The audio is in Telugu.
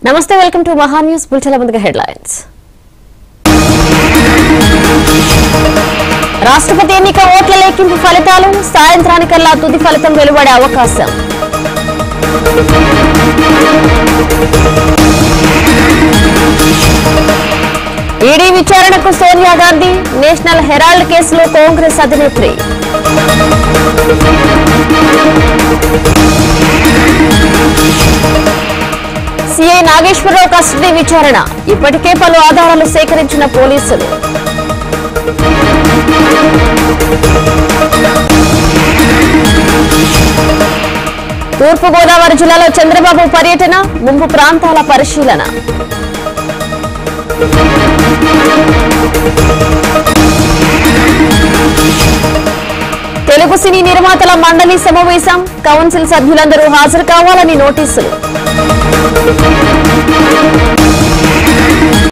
నమస్తే వెల్కమ్ టు మహా న్యూస్ బుల్టెల ముందుగా హెడ్లైన్స్ రాష్ట్రపతి ఎన్నిక ఓట్ల లెక్కింపు ఫలితాలు సాయంత్రానికల్లా తుది ఫలితం వెలువడే అవకాశం ఈడీ విచారణకు సోనియా గాంధీ నేషనల్ హెరాల్డ్ కేసులో కాంగ్రెస్ అధినేత్రి సిఐ నాగేశ్వరరావు కస్టడీ విచారణ ఇప్పటికే పలు ఆధారాలు సేకరించిన పోలీసులు తూర్పుగోదావరి జిల్లాలో చంద్రబాబు పర్యటన ముంపు ప్రాంతాల పరిశీలన తెలుగు సినీ నిర్మాతల మండలి సమావేశం కౌన్సిల్ సభ్యులందరూ హాజరు కావాలని నోటీసులు